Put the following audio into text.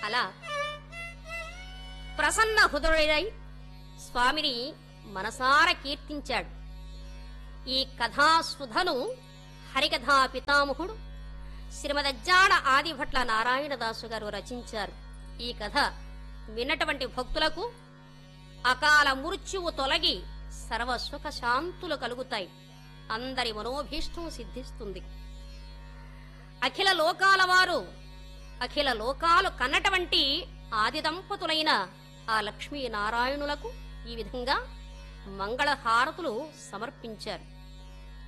అలా ప్రసన్న హృదయుడై స్వామిని మనసార కీర్తించాడు ఈ కథాసుధను హరికథా పితామహుడు శ్రీమదజ్జాడ ఆదిభట్ల నారాయణదాసు గారు రచించారు ఈ కథ విన్నటువంటి భక్తులకు అకాల మృత్యువు తొలగి సర్వసుఖ శాంతులు కలుగుతాయి అందరి మనోభీష్టం సిద్ధిస్తుంది అఖిల లోకాల వారు అఖిల లోకాలు కన్నటువంటి ఆది దంపతులైన ఆ లక్ష్మీ నారాయణులకు ఈ విధంగా మంగళహారతులు సమర్పించారు